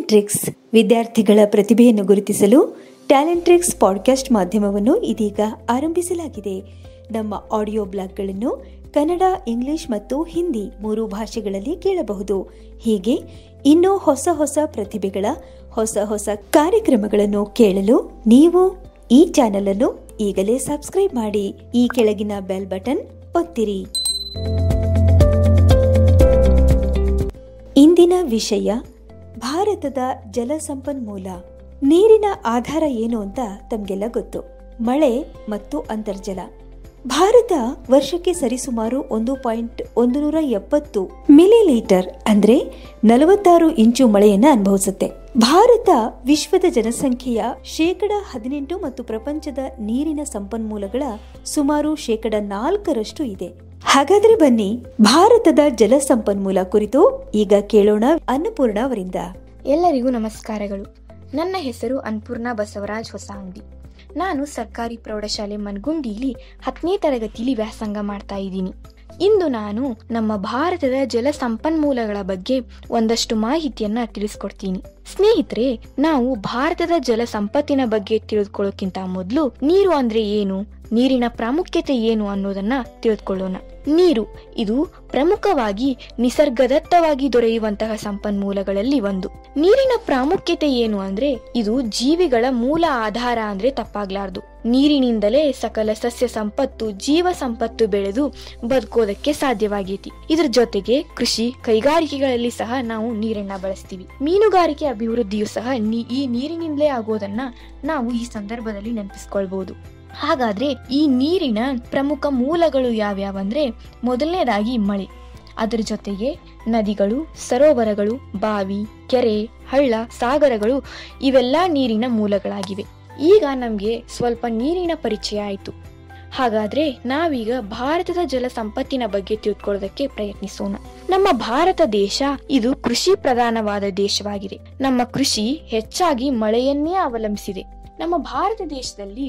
talent tricks ವಿದ್ಯಾರ್ಥಿಗಳ ಪ್ರತಿಭೆಯನ್ನು ಗುರುತಿಸಲು ಟ್ಯಾಲೆಂಟ್ ಟ್ರಿಕ್ಸ್ ಪಾಡ್ಕಾಸ್ಟ್ ಮಾಧ್ಯಮವನ್ನು ಇದೀಗ ಆರಂಭಿಸಲಾಗಿದೆ ನಮ್ಮ ಆಡಿಯೋ ಬ್ಲಾಗ್ಗಳನ್ನು ಕನ್ನಡ ಇಂಗ್ಲಿಷ್ ಮತ್ತು ಹಿಂದಿ ಮೂರು ಭಾಷೆಗಳಲ್ಲಿ ಕೇಳಬಹುದು ಹೀಗೆ ಇನ್ನೂ ಹೊಸ ಹೊಸ ಪ್ರತಿಭೆಗಳ ಹೊಸ ಹೊಸ ಕಾರ್ಯಕ್ರಮಗಳನ್ನು ಕೇಳಲು ನೀವು ಈ ಚಾನೆಲ್ ಅನ್ನು ಈಗಲೇ ಸಬ್ಸ್ಕ್ರೈಬ್ ಮಾಡಿ ಈ ಕೆಳಗಿನ ಬೆಲ್ ಬಟನ್ ಒತ್ತಿರಿ ಇಂದಿನ ವಿಷಯ ಭಾರತದ ಜಲ ಸಂಪನ್ಮೂಲ ನೀರಿನ ಆಧಾರ ಏನು ಅಂತ ತಮಗೆಲ್ಲ ಗೊತ್ತು ಮಳೆ ಮತ್ತು ಅಂತರ್ಜಲ ಭಾರತ ವರ್ಷಕ್ಕೆ ಸರಿಸುಮಾರು ಒಂದು ಪಾಯಿಂಟ್ ಒಂದು ನೂರ ಎಪ್ಪತ್ತು ಮಿಲಿ ಲೀಟರ್ ಅಂದ್ರೆ ನಲವತ್ತಾರು ಇಂಚು ಮಳೆಯನ್ನ ಅನುಭವಿಸುತ್ತೆ ಭಾರತ ವಿಶ್ವದ ಜನಸಂಖ್ಯೆಯ ಶೇಕಡ ಹದಿನೆಂಟು ಮತ್ತು ಪ್ರಪಂಚದ ನೀರಿನ ಸಂಪನ್ಮೂಲಗಳ ಸುಮಾರು ಶೇಕಡ ನಾಲ್ಕರಷ್ಟು ಇದೆ ಹಾಗಾದ್ರೆ ಬನ್ನಿ ಭಾರತದ ಜಲ ಸಂಪನ್ಮೂಲ ಕುರಿತು ಈಗ ಕೇಳೋಣ ಅನ್ನಪೂರ್ಣ ಅವರಿಂದ ಎಲ್ಲರಿಗೂ ನಮಸ್ಕಾರಗಳು ನನ್ನ ಹೆಸರು ಅನ್ಪೂರ್ಣ ಬಸವರಾಜ್ ಹೊಸಂಗಡಿ ನಾನು ಸರ್ಕಾರಿ ಪ್ರೌಢಶಾಲೆ ಮನ್ಗುಂಡಿಲಿ ಹತ್ತನೇ ತರಗತಿಲಿ ವ್ಯಾಸಂಗ ಮಾಡ್ತಾ ಇದ್ದೀನಿ ಇಂದು ನಾನು ನಮ್ಮ ಭಾರತದ ಜಲ ಸಂಪನ್ಮೂಲಗಳ ಬಗ್ಗೆ ಒಂದಷ್ಟು ಮಾಹಿತಿಯನ್ನ ತಿಳಿಸ್ಕೊಡ್ತೀನಿ ಸ್ನೇಹಿತರೆ ನಾವು ಭಾರತದ ಜಲ ಸಂಪತ್ತಿನ ಬಗ್ಗೆ ತಿಳಿದುಕೊಳ್ಳೋಕ್ಕಿಂತ ಮೊದಲು ನೀರು ಅಂದ್ರೆ ಏನು ನೀರಿನ ಪ್ರಾಮುಖ್ಯತೆ ಏನು ಅನ್ನೋದನ್ನ ತಿಳಿದುಕೊಳ್ಳೋಣ ನೀರು ಇದು ಪ್ರಮುಖವಾಗಿ ನಿಸರ್ಗದತ್ತವಾಗಿ ದೊರೆಯುವಂತಹ ಸಂಪನ್ಮೂಲಗಳಲ್ಲಿ ಒಂದು ನೀರಿನ ಪ್ರಾಮುಖ್ಯತೆ ಏನು ಅಂದ್ರೆ ಇದು ಜೀವಿಗಳ ಮೂಲ ಆಧಾರ ಅಂದ್ರೆ ತಪ್ಪಾಗ್ಲಾರ್ದು ನೀರಿನಿಂದಲೇ ಸಕಲ ಸಸ್ಯ ಸಂಪತ್ತು ಜೀವ ಸಂಪತ್ತು ಬೆಳೆದು ಬದುಕೋದಕ್ಕೆ ಸಾಧ್ಯವಾಗೈತಿ ಇದ್ರ ಜೊತೆಗೆ ಕೃಷಿ ಕೈಗಾರಿಕೆಗಳಲ್ಲಿ ಸಹ ನಾವು ನೀರನ್ನ ಬಳಸ್ತೀವಿ ಮೀನುಗಾರಿಕೆ ಅಭಿವೃದ್ಧಿಯು ಸಹ ಈ ನೀರಿನಿಂದಲೇ ಆಗೋದನ್ನ ನಾವು ಈ ಸಂದರ್ಭದಲ್ಲಿ ನೆನಪಿಸ್ಕೊಳ್ಬಹುದು ಹಾಗಾದ್ರೆ ಈ ನೀರಿನ ಪ್ರಮುಖ ಮೂಲಗಳು ಯಾವ್ಯಾವಂದ್ರೆ ಮೊದಲನೇದಾಗಿ ಮಳೆ ಅದರ ಜೊತೆಗೆ ನದಿಗಳು ಸರೋವರಗಳು ಬಾವಿ ಕೆರೆ ಹಳ್ಳ ಸಾಗರಗಳು ಇವೆಲ್ಲ ನೀರಿನ ಮೂಲಗಳಾಗಿವೆ ಈಗ ನಮ್ಗೆ ಸ್ವಲ್ಪ ನೀರಿನ ಪರಿಚಯ ಆಯಿತು ಹಾಗಾದ್ರೆ ನಾವೀಗ ಭಾರತದ ಜಲ ಸಂಪತ್ತಿನ ಬಗ್ಗೆ ತಿಳ್ಕೊಳ್ಳೋದಕ್ಕೆ ಪ್ರಯತ್ನಿಸೋಣ ನಮ್ಮ ಭಾರತ ದೇಶ ಇದು ಕೃಷಿ ಪ್ರಧಾನವಾದ ದೇಶವಾಗಿದೆ ನಮ್ಮ ಕೃಷಿ ಹೆಚ್ಚಾಗಿ ಮಳೆಯನ್ನೇ ಅವಲಂಬಿಸಿದೆ ನಮ್ಮ ಭಾರತ ದೇಶದಲ್ಲಿ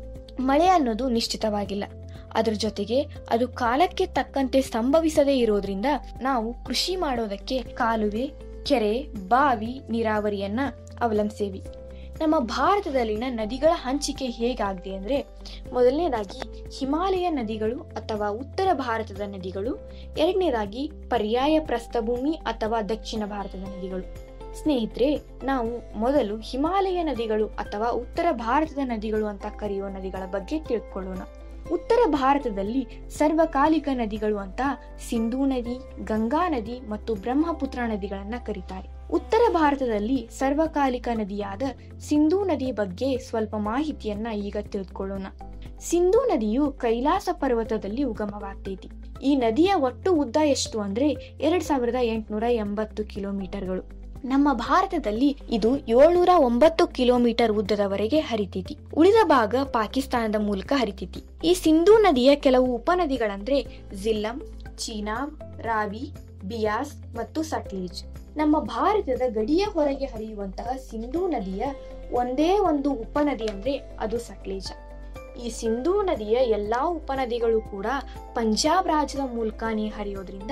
ಮಳೆ ಅನ್ನೋದು ನಿಶ್ಚಿತವಾಗಿಲ್ಲ ಅದರ ಜೊತೆಗೆ ಅದು ಕಾಲಕ್ಕೆ ತಕ್ಕಂತೆ ಸಂಭವಿಸದೇ ಇರೋದ್ರಿಂದ ನಾವು ಕೃಷಿ ಮಾಡೋದಕ್ಕೆ ಕಾಲುವೆ ಕೆರೆ ಬಾವಿ ನೀರಾವರಿಯನ್ನ ಅವಲಂಬಿಸೇವಿ ನಮ್ಮ ಭಾರತದಲ್ಲಿನ ನದಿಗಳ ಹಂಚಿಕೆ ಹೇಗಾಗಿದೆ ಅಂದ್ರೆ ಮೊದಲನೇದಾಗಿ ಹಿಮಾಲಯ ನದಿಗಳು ಅಥವಾ ಉತ್ತರ ಭಾರತದ ನದಿಗಳು ಎರಡನೇದಾಗಿ ಪರ್ಯಾಯ ಪ್ರಸ್ಥಭೂಮಿ ಅಥವಾ ದಕ್ಷಿಣ ಭಾರತದ ನದಿಗಳು ಸ್ನೇಹಿತರೆ ನಾವು ಮೊದಲು ಹಿಮಾಲಯ ನದಿಗಳು ಅಥವಾ ಉತ್ತರ ಭಾರತದ ನದಿಗಳು ಅಂತ ಕರೆಯುವ ನದಿಗಳ ಬಗ್ಗೆ ತಿಳ್ಕೊಳ್ಳೋಣ ಉತ್ತರ ಭಾರತದಲ್ಲಿ ಸರ್ವಕಾಲಿಕ ನದಿಗಳು ಅಂತ ಸಿಂಧೂ ನದಿ ಗಂಗಾ ನದಿ ಮತ್ತು ಬ್ರಹ್ಮಪುತ್ರ ನದಿಗಳನ್ನ ಕರೀತಾರೆ ಉತ್ತರ ಭಾರತದಲ್ಲಿ ಸರ್ವಕಾಲಿಕ ನದಿಯಾದ ಸಿಂಧೂ ನದಿ ಬಗ್ಗೆ ಸ್ವಲ್ಪ ಮಾಹಿತಿಯನ್ನ ಈಗ ತಿಳಿದುಕೊಳ್ಳೋಣ ಸಿಂಧೂ ನದಿಯು ಕೈಲಾಸ ಪರ್ವತದಲ್ಲಿ ಉಗಮವಾಗ್ತೈತಿ ಈ ನದಿಯ ಒಟ್ಟು ಉದ್ದ ಎಷ್ಟು ಅಂದ್ರೆ ಎರಡ್ ಸಾವಿರದ ಎಂಟುನೂರ ಎಂಬತ್ತು ಕಿಲೋಮೀಟರ್ಗಳು ನಮ್ಮ ಭಾರತದಲ್ಲಿ ಇದು ಏಳ್ನೂರ ಒಂಬತ್ತು ಕಿಲೋಮೀಟರ್ ಉದ್ದದವರೆಗೆ ಹರಿತೈತಿ ಉಳಿದ ಭಾಗ ಪಾಕಿಸ್ತಾನದ ಮೂಲಕ ಹರಿತೈತಿ ಈ ಸಿಂಧೂ ನದಿಯ ಕೆಲವು ಉಪನದಿಗಳಂದ್ರೆ ಜಿಲ್ಲಂ ಚೀನಾಬ್ ರಾವಿ ಬಿಯಾಸ್ ಮತ್ತು ಸಟ್ಲೇಜ್ ನಮ್ಮ ಭಾರತದ ಗಡಿಯ ಹೊರಗೆ ಹರಿಯುವಂತಹ ಸಿಂಧೂ ನದಿಯ ಒಂದೇ ಒಂದು ಉಪನದಿ ಅಂದ್ರೆ ಅದು ಸಟ್ಲೇಜ ಈ ಸಿಂಧೂ ನದಿಯ ಎಲ್ಲಾ ಉಪನದಿಗಳು ಕೂಡ ಪಂಜಾಬ್ ರಾಜ್ಯದ ಮೂಲಕನೇ ಹರಿಯೋದ್ರಿಂದ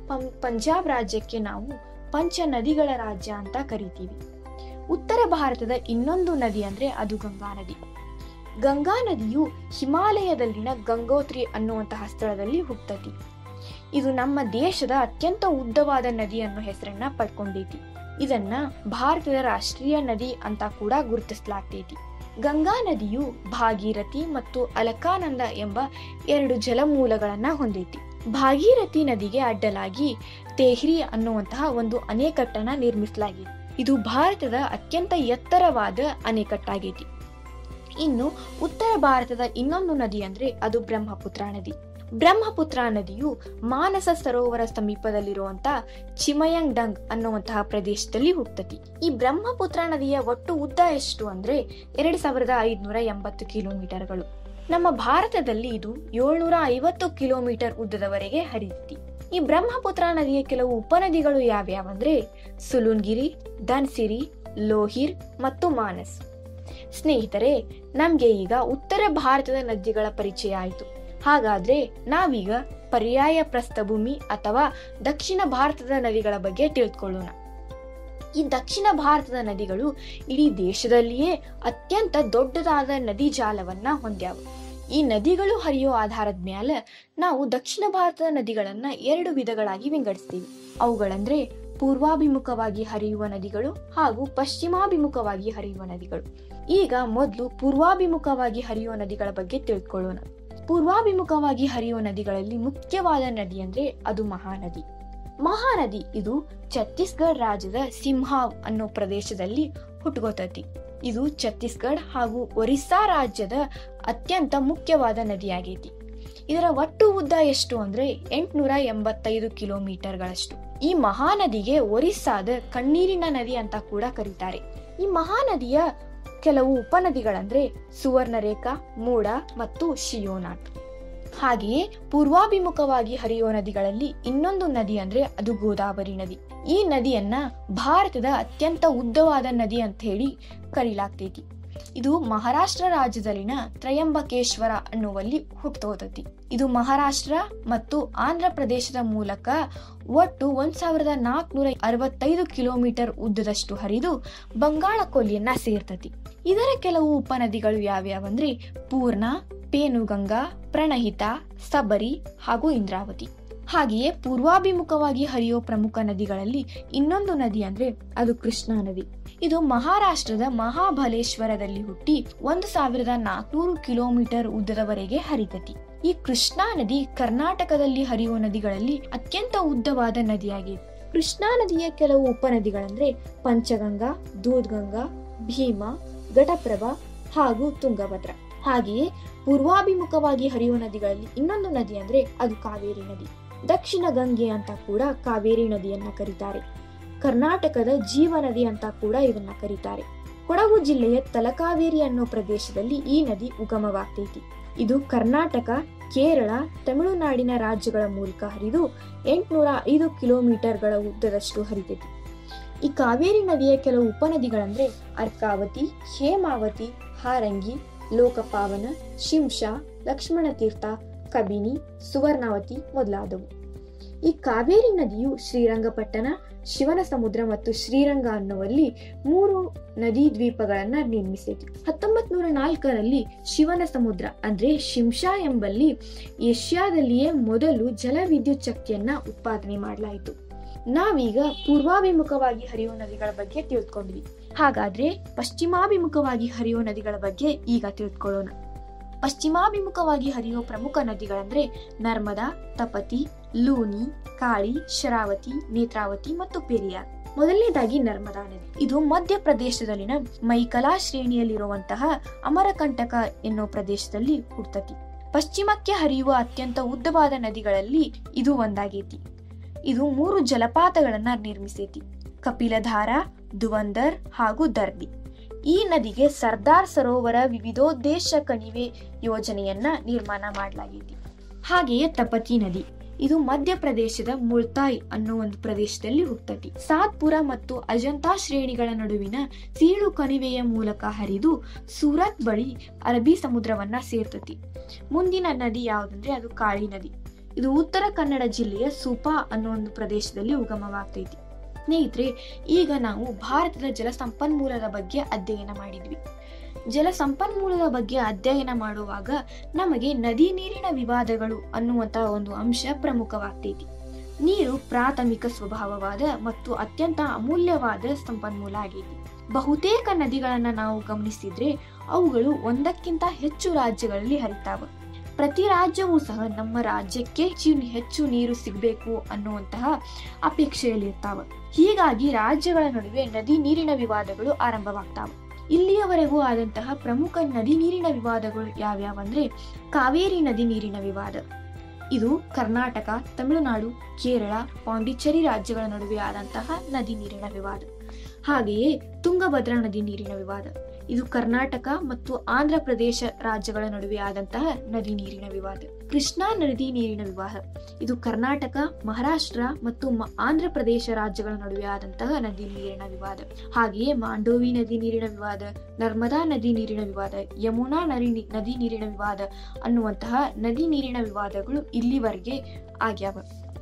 ಪಂಜಾಬ್ ರಾಜ್ಯಕ್ಕೆ ನಾವು ಪಂಚ ನದಿಗಳ ರಾಜ್ಯ ಅಂತ ಕರಿತೀವಿ ಉತ್ತರ ಭಾರತದ ಇನ್ನೊಂದು ನದಿ ಅಂದ್ರೆ ಅದು ಗಂಗಾ ನದಿ ಗಂಗಾ ನದಿಯು ಹಿಮಾಲಯದಲ್ಲಿನ ಗಂಗೋತ್ರಿ ಅನ್ನುವಂತಹ ಸ್ಥಳದಲ್ಲಿ ಹುಟ್ಟತಿ ಇದು ನಮ್ಮ ದೇಶದ ಅತ್ಯಂತ ಉದ್ದವಾದ ನದಿ ಅನ್ನೋ ಹೆಸರನ್ನ ಪಡ್ಕೊಂಡೈತಿ ಇದನ್ನ ಭಾರತದ ರಾಷ್ಟ್ರೀಯ ನದಿ ಅಂತ ಕೂಡ ಗುರುತಿಸಲಾಗ್ತೈತಿ ಗಂಗಾ ನದಿಯು ಭಾಗೀರಥಿ ಮತ್ತು ಅಲಕಾನಂದ ಎಂಬ ಎರಡು ಜಲಮೂಲಗಳನ್ನ ಹೊಂದೈತಿ ಭಾಗೀರಥಿ ನದಿಗೆ ಅಡ್ಡಲಾಗಿ ತೆಹ್ರಿ ಅನ್ನುವಂತಹ ಒಂದು ಅಣೆಕಟ್ಟನ್ನ ನಿರ್ಮಿಸಲಾಗಿದೆ ಇದು ಭಾರತದ ಅತ್ಯಂತ ಎತ್ತರವಾದ ಅಣೆಕಟ್ಟಾಗೈತಿ ಇನ್ನು ಉತ್ತರ ಭಾರತದ ಇನ್ನೊಂದು ನದಿ ಅಂದ್ರೆ ಅದು ಬ್ರಹ್ಮಪುತ್ರ ನದಿ ಬ್ರಹ್ಮಪುತ್ರ ನದಿಯು ಮಾನಸ ಸರೋವರ ಸಮೀಪದಲ್ಲಿರುವಂತ ಚಿಮಯಾಂಗ್ ಡಂಗ್ ಅನ್ನುವಂತಹ ಪ್ರದೇಶದಲ್ಲಿ ಹುಟ್ಟತಿ ಈ ಬ್ರಹ್ಮಪುತ್ರ ನದಿಯ ಒಟ್ಟು ಉದ್ದ ಎಷ್ಟು ಅಂದ್ರೆ ಎರಡ್ ಸಾವಿರದ ಐದ್ನೂರ ಎಂಬತ್ತು ಕಿಲೋಮೀಟರ್ಗಳು ನಮ್ಮ ಭಾರತದಲ್ಲಿ ಇದು ಏಳ್ನೂರ ಐವತ್ತು ಕಿಲೋಮೀಟರ್ ಉದ್ದದವರೆಗೆ ಹರಿಯುತ್ತಿ ಈ ಬ್ರಹ್ಮಪುತ್ರ ನದಿಯ ಕೆಲವು ಉಪನದಿಗಳು ಯಾವ್ಯಾವಂದ್ರೆ ಸುಲುನ್ಗಿರಿ ಧನ್ಸಿರಿ ಲೋಹಿರ್ ಮತ್ತು ಮಾನಸ್ ಸ್ನೇಹಿತರೆ ನಮ್ಗೆ ಈಗ ಉತ್ತರ ಭಾರತದ ನದಿಗಳ ಪರಿಚಯ ಆಯಿತು ಹಾಗಾದ್ರೆ ನಾವೀಗ ಪರ್ಯಾಯ ಪ್ರಸ್ಥಭೂಮಿ ಅಥವಾ ದಕ್ಷಿಣ ಭಾರತದ ನದಿಗಳ ಬಗ್ಗೆ ತಿಳಿದುಕೊಳ್ಳೋಣ ಈ ದಕ್ಷಿಣ ಭಾರತದ ನದಿಗಳು ಇಡೀ ದೇಶದಲ್ಲಿಯೇ ಅತ್ಯಂತ ದೊಡ್ಡದಾದ ನದಿ ಜಾಲವನ್ನ ಹೊಂದ್ಯಾವ ಈ ನದಿಗಳು ಹರಿಯೋ ಆಧಾರದ ಮ್ಯಾಲ ನಾವು ದಕ್ಷಿಣ ಭಾರತದ ನದಿಗಳನ್ನ ಎರಡು ವಿಧಗಳಾಗಿ ವಿಂಗಡಿಸ್ತೀವಿ ಅವುಗಳಂದ್ರೆ ಪೂರ್ವಾಭಿಮುಖವಾಗಿ ಹರಿಯುವ ನದಿಗಳು ಹಾಗೂ ಪಶ್ಚಿಮಾಭಿಮುಖವಾಗಿ ಹರಿಯುವ ನದಿಗಳು ಈಗ ಮೊದಲು ಪೂರ್ವಾಭಿಮುಖವಾಗಿ ಹರಿಯುವ ನದಿಗಳ ಬಗ್ಗೆ ತಿಳ್ಕೊಳ್ಳೋಣ ಪೂರ್ವಾಭಿಮುಖವಾಗಿ ಹರಿಯುವ ನದಿಗಳಲ್ಲಿ ಮುಖ್ಯವಾದ ನದಿ ಅಂದ್ರೆ ಅದು ಮಹಾನದಿ ಮಹಾನದಿ ಇದು ಛತ್ತೀಸ್ಗಢ ರಾಜ್ಯದ ಸಿಂಹಾವ್ ಅನ್ನೋ ಪ್ರದೇಶದಲ್ಲಿ ಹುಟ್ಟುಗೋತತಿ ಇದು ಛತ್ತೀಸ್ಗಢ ಹಾಗೂ ಒರಿಸ್ಸಾ ರಾಜ್ಯದ ಅತ್ಯಂತ ಮುಖ್ಯವಾದ ನದಿಯಾಗೈತಿ ಇದರ ಒಟ್ಟು ಉದ್ದ ಎಷ್ಟು ಅಂದ್ರೆ ಎಂಟುನೂರ ಎಂಬತ್ತೈದು ಕಿಲೋಮೀಟರ್ಗಳಷ್ಟು ಈ ಮಹಾನದಿಗೆ ಒರಿಸ್ಸಾದ ಕಣ್ಣೀರಿನ ನದಿ ಅಂತ ಕೂಡ ಕರೀತಾರೆ ಈ ಮಹಾನದಿಯ ಕೆಲವು ಉಪನದಿಗಳಂದ್ರೆ ಸುವರ್ಣರೇಖಾ ಮೂಡ ಮತ್ತು ಶಿಯೋನಾಟ್ ಹಾಗೆಯೇ ಪೂರ್ವಾಭಿಮುಖವಾಗಿ ಹರಿಯುವ ನದಿಗಳಲ್ಲಿ ಇನ್ನೊಂದು ನದಿ ಅಂದ್ರೆ ಅದು ಗೋದಾವರಿ ನದಿ ಈ ನದಿಯನ್ನ ಭಾರತದ ಅತ್ಯಂತ ಉದ್ದವಾದ ನದಿ ಅಂತ ಹೇಳಿ ಕರೀಲಾಗ್ತೈತಿ ಇದು ಮಹಾರಾಷ್ಟ್ರ ರಾಜ್ಯದಲ್ಲಿನ ತ್ರಯಂಬಕೇಶ್ವರ ಅನ್ನುವಲ್ಲಿ ಹುಟ್ಟೋತತಿ ಇದು ಮಹಾರಾಷ್ಟ್ರ ಮತ್ತು ಆಂಧ್ರ ಪ್ರದೇಶದ ಮೂಲಕ ಒಟ್ಟು ಒಂದ್ ಸಾವಿರದ ನಾಲ್ಕನೂರ ಅರವತ್ತೈದು ಕಿಲೋಮೀಟರ್ ಉದ್ದದಷ್ಟು ಹರಿದು ಬಂಗಾಳ ಕೊಲ್ಲಿಯನ್ನ ಸೇರ್ತತಿ ಇದರ ಕೆಲವು ಉಪನದಿಗಳು ಯಾವ್ಯಾವಂದ್ರೆ ಪೂರ್ಣ ಪೇನುಗಂಗಾ ಪ್ರಣಹಿತ ಸಬರಿ ಹಾಗೂ ಇಂದ್ರಾವತಿ ಹಾಗೆಯೇ ಪೂರ್ವಾಭಿಮುಖವಾಗಿ ಹರಿಯೋ ಪ್ರಮುಖ ನದಿಗಳಲ್ಲಿ ಇನ್ನೊಂದು ನದಿ ಅಂದ್ರೆ ಅದು ಕೃಷ್ಣಾ ನದಿ ಇದು ಮಹಾರಾಷ್ಟ್ರದ ಮಹಾಬಲೇಶ್ವರದಲ್ಲಿ ಹುಟ್ಟಿ ಒಂದು ಸಾವಿರದ ನಾಲ್ಕನೂರು ಕಿಲೋಮೀಟರ್ ಉದ್ದದವರೆಗೆ ಹರಿತತಿ ಈ ಕೃಷ್ಣಾ ನದಿ ಕರ್ನಾಟಕದಲ್ಲಿ ಹರಿಯುವ ನದಿಗಳಲ್ಲಿ ಅತ್ಯಂತ ಉದ್ದವಾದ ನದಿಯಾಗಿದೆ ಕೃಷ್ಣಾ ನದಿಯ ಕೆಲವು ಉಪನದಿಗಳಂದ್ರೆ ಪಂಚಗಂಗಾ ದೂದ್ಗಂಗಾ ಭೀಮಾ ಘಟಪ್ರಭಾ ಹಾಗೂ ತುಂಗಭದ್ರಾ ಹಾಗೆಯೇ ಪೂರ್ವಾಭಿಮುಖವಾಗಿ ಹರಿಯುವ ನದಿಗಳಲ್ಲಿ ಇನ್ನೊಂದು ನದಿ ಅಂದ್ರೆ ಅದು ಕಾವೇರಿ ನದಿ ದಕ್ಷಿಣ ಗಂಗೆ ಅಂತ ಕೂಡ ಕಾವೇರಿ ನದಿಯನ್ನ ಕರೀತಾರೆ ಕರ್ನಾಟಕದ ಜೀವ ನದಿ ಅಂತ ಕೂಡ ಇದನ್ನ ಕರೀತಾರೆ ಕೊಡಗು ಜಿಲ್ಲೆಯ ತಲಕಾವೇರಿ ಅನ್ನೋ ಪ್ರದೇಶದಲ್ಲಿ ಈ ನದಿ ಉಗಮವಾಗ್ತೈತಿ ಇದು ಕರ್ನಾಟಕ ಕೇರಳ ತಮಿಳುನಾಡಿನ ರಾಜ್ಯಗಳ ಮೂಲಕ ಹರಿದು ಎಂಟುನೂರ ಐದು ಕಿಲೋಮೀಟರ್ಗಳ ಉದ್ದದಷ್ಟು ಹರಿತೈತಿ ಈ ಕಾವೇರಿ ನದಿಯ ಕೆಲವು ಉಪನದಿಗಳಂದ್ರೆ ಅರ್ಕಾವತಿ ಹೇಮಾವತಿ ಹಾರಂಗಿ ಲೋಕಪಾವನ ಶಿಂಷಾ ಲಕ್ಷ್ಮಣ ತೀರ್ಥ ಕಬಿನಿ ಸುವರ್ಣಾವತಿ ಮೊದಲಾದವು ಈ ಕಾವೇರಿ ನದಿಯು ಶ್ರೀರಂಗಪಟ್ಟಣ ಶಿವನ ಸಮುದ್ರ ಮತ್ತು ಶ್ರೀರಂಗ ಅನ್ನುವಲ್ಲಿ ಮೂರು ನದಿ ದ್ವೀಪಗಳನ್ನ ನಿರ್ಮಿಸಿತು ಹತ್ತೊಂಬತ್ ನೂರ ನಾಲ್ಕರಲ್ಲಿ ಶಿವನ ಸಮುದ್ರ ಅಂದ್ರೆ ಶಿಂಷಾ ಎಂಬಲ್ಲಿ ಏಷ್ಯಾದಲ್ಲಿಯೇ ಮೊದಲು ಜಲವಿದ್ಯುತ್ ಶಕ್ತಿಯನ್ನ ಉತ್ಪಾದನೆ ಮಾಡಲಾಯಿತು ನಾವೀಗ ಪೂರ್ವಾಭಿಮುಖವಾಗಿ ಹರಿಯುವ ನದಿಗಳ ಬಗ್ಗೆ ತಿಳ್ಕೊಂಡ್ವಿ ಹಾಗಾದ್ರೆ ಪಶ್ಚಿಮಾಭಿಮುಖವಾಗಿ ಹರಿಯುವ ನದಿಗಳ ಬಗ್ಗೆ ಈಗ ತಿಳ್ಕೊಳ್ಳೋಣ ಪಶ್ಚಿಮಾಭಿಮುಖವಾಗಿ ಹರಿಯುವ ಪ್ರಮುಖ ನದಿಗಳಂದ್ರೆ ನರ್ಮದಾ ತಪತಿ ಲೂನಿ ಕಾಳಿ ಶರಾವತಿ ನೇತ್ರಾವತಿ ಮತ್ತು ಪೆರಿಯಾರ್ ಮೊದಲನೇದಾಗಿ ನರ್ಮದಾ ನದಿ ಇದು ಮಧ್ಯಪ್ರದೇಶದಲ್ಲಿನ ಮೈಕಲಾ ಶ್ರೇಣಿಯಲ್ಲಿರುವಂತಹ ಅಮರಕಂಟಕ ಎನ್ನೋ ಪ್ರದೇಶದಲ್ಲಿ ಹುಟ್ಟತಿ ಪಶ್ಚಿಮಕ್ಕೆ ಹರಿಯುವ ಅತ್ಯಂತ ಉದ್ದವಾದ ನದಿಗಳಲ್ಲಿ ಇದು ಒಂದಾಗೈತಿ ಇದು ಮೂರು ಜಲಪಾತಗಳನ್ನ ನಿರ್ಮಿಸೈತಿ ಕಪಿಲಧಾರ ದುವಂದರ್ ಹಾಗೂ ದರ್ಬಿ ಈ ನದಿಗೆ ಸರ್ದಾರ್ ಸರೋವರ ವಿವಿಧೋದ್ದೇಶ ಕಣಿವೆ ಯೋಜನೆಯನ್ನ ನಿರ್ಮಾಣ ಮಾಡಲಾಗಿದೆ ಹಾಗೆಯೇ ತಪತಿ ನದಿ ಇದು ಮಧ್ಯಪ್ರದೇಶದ ಮುಲ್ತಾಯ್ ಅನ್ನೋ ಒಂದು ಪ್ರದೇಶದಲ್ಲಿ ಹುಟ್ಟತಿ ಸಾತ್ಪುರ ಮತ್ತು ಅಜಂತಾ ಶ್ರೇಣಿಗಳ ನಡುವಿನ ಸೀಳು ಕಣಿವೆಯ ಮೂಲಕ ಹರಿದು ಸೂರತ್ ಬಳಿ ಅರಬ್ಬಿ ಸಮುದ್ರವನ್ನ ಸೇರ್ತತಿ ಮುಂದಿನ ನದಿ ಯಾವುದಂದ್ರೆ ಅದು ಕಾಳಿ ನದಿ ಇದು ಉತ್ತರ ಕನ್ನಡ ಜಿಲ್ಲೆಯ ಸುಪಾ ಅನ್ನೋ ಒಂದು ಪ್ರದೇಶದಲ್ಲಿ ಉಗಮವಾಗ್ತೈತಿ ಸ್ನೇಹಿತರೆ ಈಗ ನಾವು ಭಾರತದ ಜಲ ಸಂಪನ್ಮೂಲದ ಬಗ್ಗೆ ಅಧ್ಯಯನ ಮಾಡಿದ್ವಿ ಜಲ ಸಂಪನ್ಮೂಲದ ಬಗ್ಗೆ ಅಧ್ಯಯನ ಮಾಡುವಾಗ ನಮಗೆ ನದಿ ನೀರಿನ ವಿವಾದಗಳು ಅನ್ನುವಂತಹ ಒಂದು ಅಂಶ ಪ್ರಮುಖವಾಗ್ತೈತಿ ನೀರು ಪ್ರಾಥಮಿಕ ಸ್ವಭಾವವಾದ ಮತ್ತು ಅತ್ಯಂತ ಅಮೂಲ್ಯವಾದ ಸಂಪನ್ಮೂಲ ಆಗೈತಿ ಬಹುತೇಕ ನದಿಗಳನ್ನ ನಾವು ಗಮನಿಸಿದ್ರೆ ಅವುಗಳು ಒಂದಕ್ಕಿಂತ ಹೆಚ್ಚು ರಾಜ್ಯಗಳಲ್ಲಿ ಹರಿತಾವ ಪ್ರತಿ ರಾಜ್ಯವೂ ಸಹ ನಮ್ಮ ರಾಜ್ಯಕ್ಕೆ ಹೆಚ್ಚು ನೀರು ಸಿಗಬೇಕು ಅನ್ನುವಂತಹ ಅಪೇಕ್ಷೆಯಲ್ಲಿರ್ತಾವ ಹೀಗಾಗಿ ರಾಜ್ಯಗಳ ನಡುವೆ ನದಿ ನೀರಿನ ವಿವಾದಗಳು ಆರಂಭವಾಗ್ತಾವ ಇಲ್ಲಿಯವರೆಗೂ ಆದಂತಹ ಪ್ರಮುಖ ನದಿ ನೀರಿನ ವಿವಾದಗಳು ಯಾವ್ಯಾವಂದ್ರೆ ಕಾವೇರಿ ನದಿ ನೀರಿನ ವಿವಾದ ಇದು ಕರ್ನಾಟಕ ತಮಿಳುನಾಡು ಕೇರಳ ಪಾಂಡಿಚೇರಿ ರಾಜ್ಯಗಳ ನಡುವೆ ಆದಂತಹ ನದಿ ನೀರಿನ ವಿವಾದ ಹಾಗೆಯೇ ತುಂಗಭದ್ರಾ ನದಿ ನೀರಿನ ವಿವಾದ ಇದು ಕರ್ನಾಟಕ ಮತ್ತು ಆಂಧ್ರ ಪ್ರದೇಶ ರಾಜ್ಯಗಳ ನಡುವೆ ಆದಂತಹ ನದಿ ನೀರಿನ ವಿವಾದ ಕೃಷ್ಣಾ ನದಿ ನೀರಿನ ವಿವಾದ ಇದು ಕರ್ನಾಟಕ ಮಹಾರಾಷ್ಟ್ರ ಮತ್ತು ಆಂಧ್ರ ಪ್ರದೇಶ ರಾಜ್ಯಗಳ ನಡುವೆ ಆದಂತಹ ನದಿ ನೀರಿನ ವಿವಾದ ಹಾಗೆಯೇ ಮಾಂಡೋವಿ ನದಿ ನೀರಿನ ವಿವಾದ ನರ್ಮದಾ ನದಿ ನೀರಿನ ವಿವಾದ ಯಮುನಾ ನದಿ ನದಿ ನೀರಿನ ವಿವಾದ ಅನ್ನುವಂತಹ ನದಿ ನೀರಿನ ವಿವಾದಗಳು ಇಲ್ಲಿವರೆಗೆ ಆಗ್ಯಾವ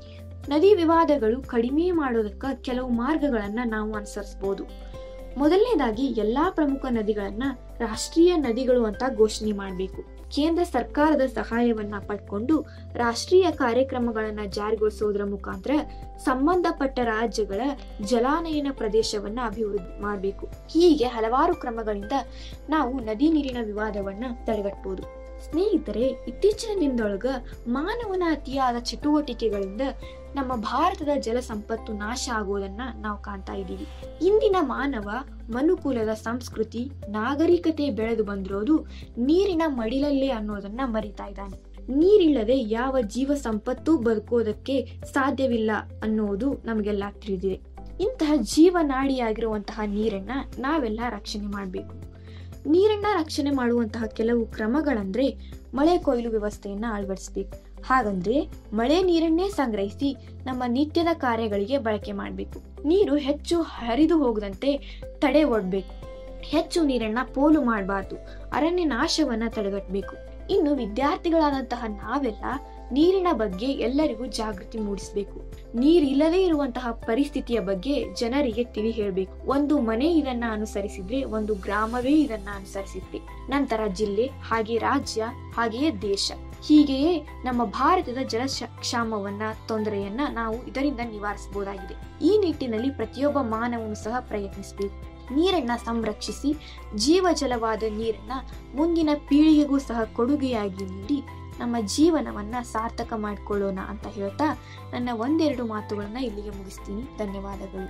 ನದಿ ವಿವಾದಗಳು ಕಡಿಮೆ ಮಾಡೋದಕ್ಕೆ ಕೆಲವು ಮಾರ್ಗಗಳನ್ನ ನಾವು ಅನುಸರಿಸಬಹುದು ಮೊದಲನೇದಾಗಿ ಎಲ್ಲಾ ಪ್ರಮುಖ ನದಿಗಳನ್ನ ರಾಷ್ಟ್ರೀಯ ನದಿಗಳು ಅಂತ ಘೋಷಣೆ ಮಾಡಬೇಕು ಕೇಂದ್ರ ಸರ್ಕಾರದ ಸಹಾಯವನ್ನ ಪಡ್ಕೊಂಡು ರಾಷ್ಟ್ರೀಯ ಕಾರ್ಯಕ್ರಮಗಳನ್ನ ಜಾರಿಗೊಳಿಸೋದ್ರ ಮುಖಾಂತರ ಸಂಬಂಧಪಟ್ಟ ರಾಜ್ಯಗಳ ಜಲಾನಯನ ಪ್ರದೇಶವನ್ನ ಅಭಿವೃದ್ಧಿ ಮಾಡಬೇಕು ಹೀಗೆ ಹಲವಾರು ಕ್ರಮಗಳಿಂದ ನಾವು ನದಿ ನೀರಿನ ವಿವಾದವನ್ನ ತಡೆಗಟ್ಟಬಹುದು ಸ್ನೇಹಿತರೆ ಇತ್ತೀಚಿನ ದಿನದೊಳಗ ಮಾನವನ ಅತಿಯಾದ ಚಟುವಟಿಕೆಗಳಿಂದ ನಮ್ಮ ಭಾರತದ ಜಲ ಸಂಪತ್ತು ನಾಶ ಆಗೋದನ್ನ ನಾವು ಕಾಣ್ತಾ ಇದ್ದೀವಿ ಇಂದಿನ ಮಾನವ ಮನುಕುಲದ ಸಂಸ್ಕೃತಿ ನಾಗರಿಕತೆ ಬೆಳೆದು ಬಂದಿರೋದು ನೀರಿನ ಮಡಿಲಲ್ಲೇ ಅನ್ನೋದನ್ನ ಮರಿತಾ ಇದ್ದಾನೆ ನೀರಿಲ್ಲದೆ ಯಾವ ಜೀವ ಸಂಪತ್ತು ಬದುಕೋದಕ್ಕೆ ಸಾಧ್ಯವಿಲ್ಲ ಅನ್ನೋದು ನಮಗೆಲ್ಲ ತಿಳಿದಿದೆ ಇಂತಹ ಜೀವನಾಡಿಯಾಗಿರುವಂತಹ ನೀರನ್ನ ನಾವೆಲ್ಲ ರಕ್ಷಣೆ ಮಾಡಬೇಕು ನೀರನ್ನ ರಕ್ಷಣೆ ಮಾಡುವಂತಹ ಕೆಲವು ಕ್ರಮಗಳಂದ್ರೆ ಮಳೆ ಕೊಯ್ಲು ವ್ಯವಸ್ಥೆಯನ್ನ ಅಳವಡಿಸಬೇಕು ಹಾಗಂದ್ರೆ ಮಳೆ ನೀರನ್ನೇ ಸಂಗ್ರಹಿಸಿ ನಮ್ಮ ನಿತ್ಯದ ಕಾರ್ಯಗಳಿಗೆ ಬಳಕೆ ಮಾಡಬೇಕು ನೀರು ಹೆಚ್ಚು ಹರಿದು ಹೋಗದಂತೆ ತಡೆ ಒಡ್ಬೇಕು ಹೆಚ್ಚು ನೀರನ್ನ ಪೋಲು ಮಾಡಬಾರ್ದು ಅರಣ್ಯ ನಾಶವನ್ನ ತಡೆಗಟ್ಟಬೇಕು ಇನ್ನು ವಿದ್ಯಾರ್ಥಿಗಳಾದಂತಹ ನಾವೆಲ್ಲ ನೀರಿನ ಬಗ್ಗೆ ಎಲ್ಲರಿಗೂ ಜಾಗೃತಿ ಮೂಡಿಸಬೇಕು ನೀರಿಲ್ಲದೆ ಇರುವಂತಹ ಪರಿಸ್ಥಿತಿಯ ಬಗ್ಗೆ ಜನರಿಗೆ ತಿಳಿ ಹೇಳಬೇಕು ಒಂದು ಮನೆ ಇದನ್ನ ಅನುಸರಿಸಿದ್ರೆ ಒಂದು ಗ್ರಾಮವೇ ಇದನ್ನ ಅನುಸರಿಸಿದ್ರೆ ನಂತರ ಜಿಲ್ಲೆ ಹಾಗೆ ರಾಜ್ಯ ಹಾಗೆಯೇ ದೇಶ ಹೀಗೆಯೇ ನಮ್ಮ ಭಾರತದ ಜಲ ಕ್ಷಾಮವನ್ನ ತೊಂದರೆಯನ್ನ ನಾವು ಇದರಿಂದ ನಿವಾರಿಸಬಹುದಾಗಿದೆ ಈ ನಿಟ್ಟಿನಲ್ಲಿ ಪ್ರತಿಯೊಬ್ಬ ಮಾನವನು ಸಹ ಪ್ರಯತ್ನಿಸಬೇಕು ನೀರನ್ನ ಸಂರಕ್ಷಿಸಿ ಜೀವಜಲವಾದ ನೀರನ್ನ ಮುಂದಿನ ಪೀಳಿಗೆಗೂ ಸಹ ಕೊಡುಗೆಯಾಗಿ ನೀಡಿ ನಮ್ಮ ಜೀವನವನ್ನ ಸಾರ್ಥಕ ಮಾಡಿಕೊಳ್ಳೋಣ ಅಂತ ಹೇಳ್ತಾ ನನ್ನ ಒಂದೆರಡು ಮಾತುಗಳನ್ನ ಇಲ್ಲಿಗೆ ಮುಗಿಸ್ತೀನಿ ಧನ್ಯವಾದಗಳು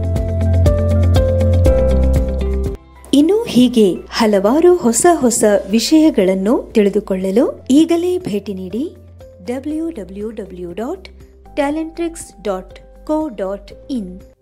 ಇನ್ನು ಹೀಗೆ ಹಲವಾರು ಹೊಸ ಹೊಸ ವಿಷಯಗಳನ್ನು ತಿಳಿದುಕೊಳ್ಳಲು ಈಗಲೇ ಭೇಟಿ ನೀಡಿ W W W dot Talentrics dot co dot ಇನ್